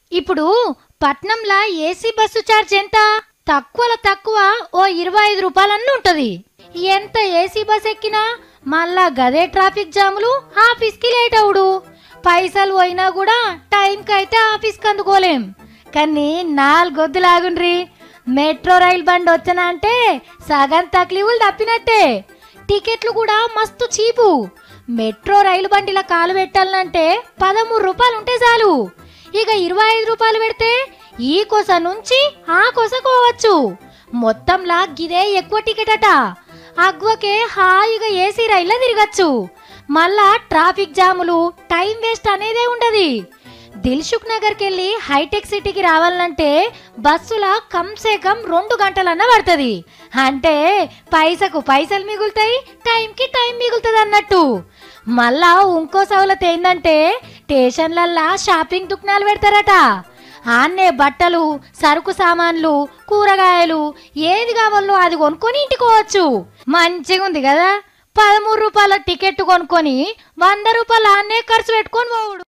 ఇప్పుడు పట్నంలా AC bus charge ఎంత తక్కువలో తక్కువ ఓ ఇరవై ఐదు రూపాయలన్నీ ఉంటది ఎంత ఏసీ బస్ ఎక్కినా మళ్ళా గదే ట్రాఫిక్ జాములు ఆఫీస్కి లేట్ అవుడు పైసలు పోయినా కూడా టైంకి అయితే ఆఫీస్కి అందుకోలేం కానీ నాలుగొద్దులాగుండ్రి మెట్రో రైల్ బండి వచ్చనా అంటే సగం తక్లీఫులు తప్పినట్టే టికెట్లు కూడా మస్తు చీపు మెట్రో రైలు బండిల కాలు పెట్టాలంటే పదమూడు రూపాయలు ఉంటే చాలు ఇక ఇరవై ఐదు రూపాయలు పెడితే ఈ కొస నుంచి ఆ కొస కోవచ్చు మొత్తంలా గిదే ఎక్కువ టికెట్ అట అగ్వకే హాయిగా ఏసీ రైల్లో తిరగచ్చు మళ్ళా ట్రాఫిక్ జాములు టైం వేస్ట్ అనేదే ఉండదు దిల్సుఖ్ నగర్కి వెళ్ళి హైటెక్ సిటీకి రావాలంటే బస్సుల కమ్సే కమ్ రెండు గంటలన్నా పడుతుంది అంటే పైసకు పైసలు మిగులుతాయి టైంకి టైం మిగులుతుంది అన్నట్టు మళ్ళా ఇంకో సవలత ఏంటంటే స్టేషన్లల్లా షాపింగ్ దుకాణాలు పెడతారట ఆన్నే బట్టలు సరుకు సామాన్లు కూరగాయలు ఏది కావాలో అది కొనుక్కొని ఇంటికోవచ్చు మంచిగా ఉంది కదా పదమూడు రూపాయల టికెట్ కొనుక్కొని వంద రూపాయలు ఆన్నే ఖర్చు పెట్టుకొని పోవుడు